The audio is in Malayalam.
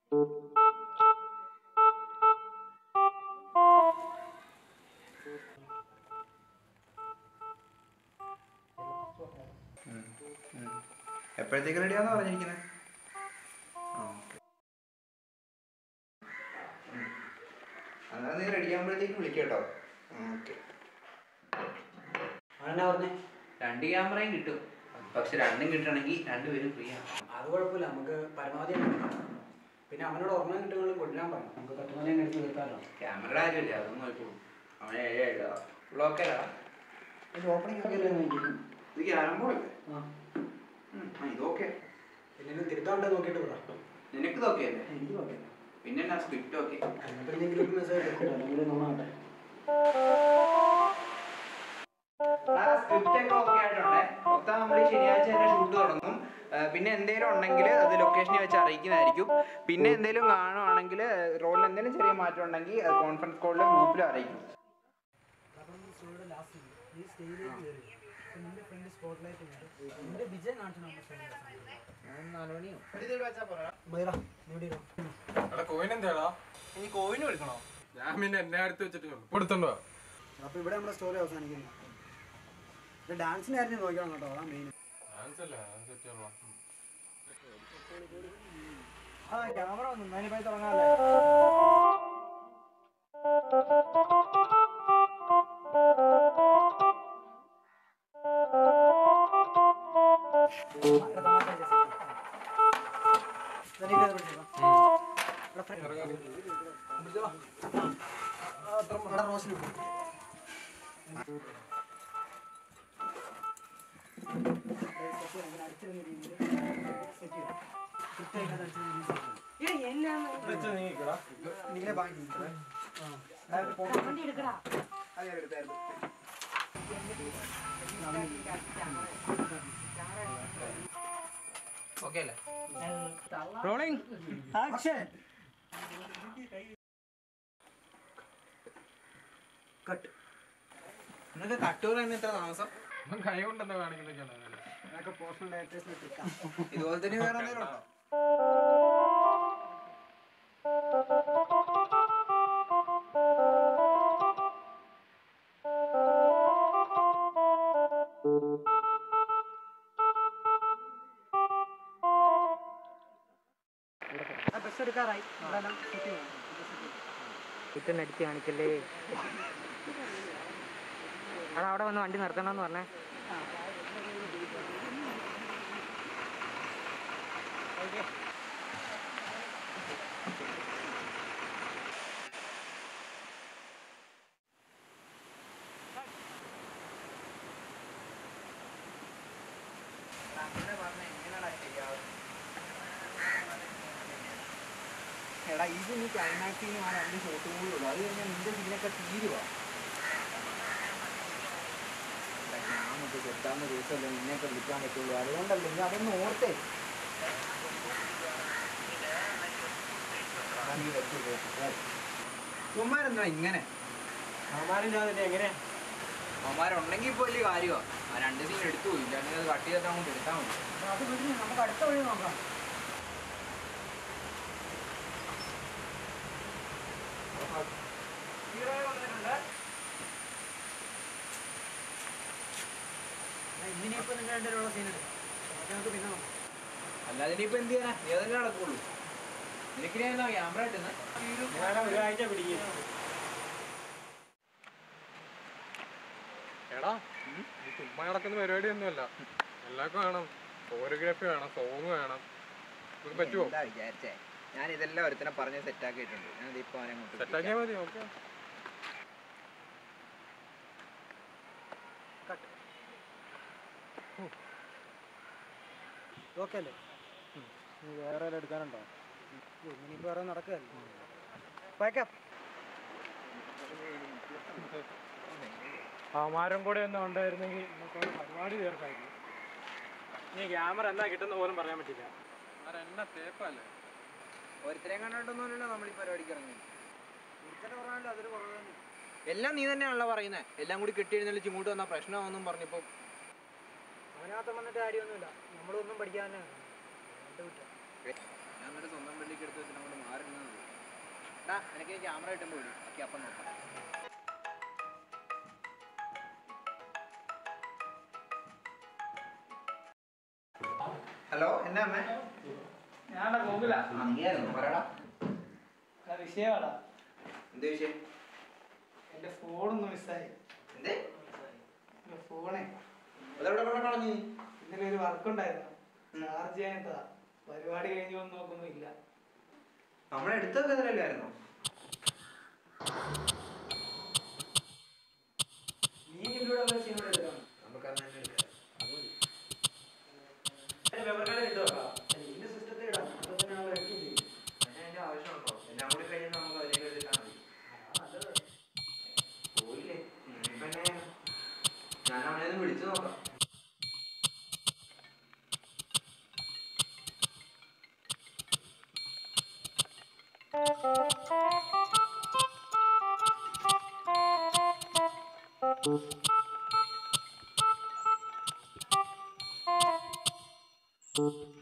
എപ്പോഴത്തേക്ക് റെഡിയാന്ന് പറഞ്ഞിരിക്കുന്നത് ആ ഓക്കെ എന്നാൽ നീ റെഡി ആകുമ്പോഴത്തേക്ക് വിളിക്കാം കേട്ടോ ഓക്കെ അവനെന്നാ പറഞ്ഞേ രണ്ട് ക്യാമറയും കിട്ടും പക്ഷെ രണ്ടും കിട്ടണമെങ്കിൽ രണ്ടുപേരും ഫ്രീ ആണ് അത് കുഴപ്പമില്ല നമുക്ക് പരമാവധി അങ്ങ് എടുക്കാം. പിന്നെ അവനോട് ഓർമ്മ കിട്ടുന്നത് കൊല്ലാൻ പറയും നമുക്ക് കട്ടുമനെ എടുത്ത് തീർക്കാമല്ലോ ക്യാമറയുടെ കാര്യമില്ല അതൊന്നും നോക്കൂ അവൻ ഏഴ് ഏഴാ ബ്ലോക്കരാ ഓപ്പണിംഗ് ഒക്കെ അല്ലേ നോക്കിയിരുന്നു ഇത് ക്യാരംബോളല്ലേ ആ ആ ഇത് ഓക്കെ പിന്നെ തിരുത്താണ്ട് നോക്കിയിട്ട് പറ നിനക്ക് ഓക്കെ അല്ലേ എനിക്ക് ഓക്കെ പിന്നെ എന്നാ സ്ക്രിപ്റ്റ് ഓക്കെ അതിനെപ്പറ്റി ഗ്രൂപ്പ് മെസ്സേജ് എടുക്കില്ല അല്ലെങ്കിൽ നന്നാകട്ടെ സ്ക്രിപ്റ്റ് ഒക്കെ ഓക്കെ ആയിട്ടുണ്ട് മൊത്തം നമ്മൾ ശനിയാഴ്ച തന്നെ ഷൂട്ട് തുടങ്ങും ആ, പിന്നെ എന്തെങ്കിലും ഉണ്ടെങ്കിൽ അത് ലൊക്കേഷനിൽ വെച്ച് അറിയിക്കുന്നതായിരിക്കും പിന്നെ എന്തെങ്കിലും കാണുവാണെങ്കിൽ റോളിൽ എന്തെങ്കിലും ചെറിയ മാറ്റം ഉണ്ടെങ്കിൽ കോൺഫറൻസ് കോളിൽ ഗ്രൂപ്പിൽ അറിയിക്കും ലാസ്റ്റ് ഈ സ്റ്റേജിലേക്ക് കയറി നിന്റെ ഫ്രണ്ട് സ്പോട്ട് ലൈറ്റ് നിന്റെ വിജയം കാണിച്ചു നാല് മണിയോ എടാ കോയിൻ എന്താടാ ഇനി കോവിന് വിളിക്കണോ ഞാൻ പിന്നെ എന്നെ അടുത്ത് വെച്ചിട്ട് കൊടുത്തോണ്ടോ അപ്പൊ ഇവിടെ നമ്മുടെ സ്റ്റോറി അവസാനിക്കുന്നു ഡാൻസിന് കാര്യം നോക്കണം കേട്ടോ അതാ മെയിൻ ഡാൻസ് അല്ല ഡാൻസ് സെറ്റ് ആ ക്യാമറ വന്നു ഞാനിപ്പോ തുടങ്ങാല്ലേ നിങ്ങളെ ബാങ്ക് ഓക്കെ അല്ലേ റോളിംഗ് ആക്ഷൻ കട്ട് നിങ്ങൾക്ക് കട്ടൂർ തന്നെ എത്ര താമസം കൈ കൊണ്ടെന്താ കാണിക്കുന്നൊക്കെയാണ് അതൊക്കെ പേഴ്സണൽ ഡയറക്ടേഴ്സിൽ കിട്ടാം ഇതുപോലെ തന്നെ വേറെ എന്തെങ്കിലും ഉണ്ടോ ബസ് എടുക്കാറായി ഇവിടെ സെറ്റ് ചെയ്യണം കുറ്റനടിച്ച് കാണിക്കല്ലേ എടാ അവിടെ വന്ന് വണ്ടി നിർത്തണമെന്ന് പറഞ്ഞേ അങ്ങനെ പറഞ്ഞ എങ്ങനെയാടാ ശരിയാവുക എടാ ഇത് നീ ക്ലൈമാക്സിന് ആ രണ്ട് ഷോട്ടും കൂടി ഉള്ളു അത് കഴിഞ്ഞാൽ നിന്റെ സീനൊക്കെ തീരുവാ എടാ, ഞാനൊക്കെ ചെത്താവുന്ന ദിവസമല്ലേ നിന്നെയൊക്കെ വിളിക്കാൻ പറ്റുള്ളൂ അതുകൊണ്ടല്ലേ നീ അതൊന്ന് ഓർത്തേ ചുമ്മാരെന്താ ഇങ്ങനെ അവന്മാരില്ലാതെ എങ്ങനെ അവന്മാരുണ്ടെങ്കിൽ ഇപ്പോൾ വലിയ കാര്യമാണ് ആ രണ്ട് സീൻ എടുത്തു പോയി ഇല്ലെങ്കിൽ അത് കട്ട് ചെയ്തിട്ട് അങ്ങോട്ട് എടുത്താൽ മതി അത് വിടുന്നു നമുക്ക് അടുത്ത വഴി നോക്കാം ഹീറോയെ വന്നിട്ടുണ്ട് ഇന്നിനിപ്പോ നിങ്ങൾ രണ്ടുപേരുള്ള സീൻ എടുക്കാം അത് നമുക്ക് പിന്നെ നോക്കാം അല്ലാതെ ഇനിയിപ്പോൾ എന്ത് ചെയ്യാനാ ഏതെങ്കിലും നടക്കുള്ളൂ നിനക്ക് ഞാൻ ക്യാമറ ഇട്ടുന്ന ഒരാഴ്ച പിടിക്കും എടാ ഈ ചുമ്മാ നടക്കുന്ന പരിപാടിയൊന്നുമല്ല എല്ലാവർക്കും വേണം ഫോട്ടോഗ്രാഫി വേണം സോങ് വേണം ഇത് പറ്റുമോ എന്താ വിചാരിച്ചേ ഞാൻ ഇതെല്ലാം ഒരുത്തനെ പറഞ്ഞ് സെറ്റാക്കിയിട്ടുണ്ട് ഞാൻ ഇതിപ്പോ അവനെ അങ്ങോട്ട് സെറ്റാക്കിയാൽ മതി ഓക്കെ ഓക്കെ അല്ലേ നീ വേറെ ആരും എടുക്കാനുണ്ടോ ഇനിയിപ്പോൾ വേറെ നടക്കുകയല്ലേ പോയേക്കാം അവന്മാരും കൂടെ ഒന്നും ഉണ്ടായിരുന്നെങ്കിൽ നമുക്ക് പരിപാടി തീർക്കായിരുന്നു ഇനി ക്യാമറ എന്നാ കിട്ടുന്ന പോലും പറയാൻ പറ്റില്ല എന്നാ തേപ്പല്ലേ ഒരുത്തരെ കണ്ടിട്ടൊന്നുമല്ലല്ലോ നമ്മൾ ഈ പരിപാടിക്ക് ഇറങ്ങി എല്ലാം നീ തന്നെയാണല്ലോ പറയുന്നത് എല്ലാം കൂടി കെട്ടി എഴുന്നള്ളി ചിങ്ങോട്ട് വന്ന പ്രശ്നമാണെന്നും പറഞ്ഞപ്പോ അവനകത്ത് വന്നിട്ട് കാര്യമൊന്നുമില്ല നമ്മളൊന്നും പഠിക്കാനാണ് ഞാൻ എന്നിട്ട് സ്വന്തം വെള്ളിക്ക് എടുത്ത് വെച്ചിട്ട് അങ്ങോട്ട് മാറി നിന്നത് എടാ എനിക്ക് ക്യാമറ കിട്ടുമ്പോൾ വിടും ഓക്കെ അപ്പം നോക്കാം ഹലോ എന്നാ അമ്മേ ഞാനാ ഗോകുല ആ നീയായിരുന്നു പറയടാ വിഷയമാടാ എന്ത് വിഷയം എന്റെ ഫോണൊന്ന് മിസ്സായി എന്തേ എന്റെ ഫോണേ അതെവിടെ കൊണ്ട് കളഞ്ഞു ഇന്നലെ ഒരു വർക്ക് ഉണ്ടായിരുന്നു ചാർജ് ചെയ്യാനിട്ടതാ പരിപാടി കഴിഞ്ഞ് വന്ന് നോക്കുമ്പോ ഇല്ല നമ്മളെ എടുത്തൊക്കെ ഇതിലല്ലായിരുന്നോ നീ ഇതിലൂടെ വല്ല സീനോട് എടുക്കണം നമുക്ക് അന്ന് തന്നെ എടുക്കാം അത് മതി. പേപ്പർ കാർഡ് ഇട്ടോ നിന്റെ സിസ്റ്റത്തിൽ ഇടാം അപ്പൊ തന്നെ നമ്മൾ എടുക്കുകയും ചെയ്യും അതിന് അതിന്റെ ആവശ്യമുണ്ടോ എല്ലാം കൂടി കഴിഞ്ഞ് നമുക്ക് അതിലേക്ക് എടുത്താൽ മതി പോയില്ലേ ഇനിയിപ്പോ എന്നെ ഞാൻ അവനെ ഒന്ന് വിളിച്ചു നോക്കാം ആ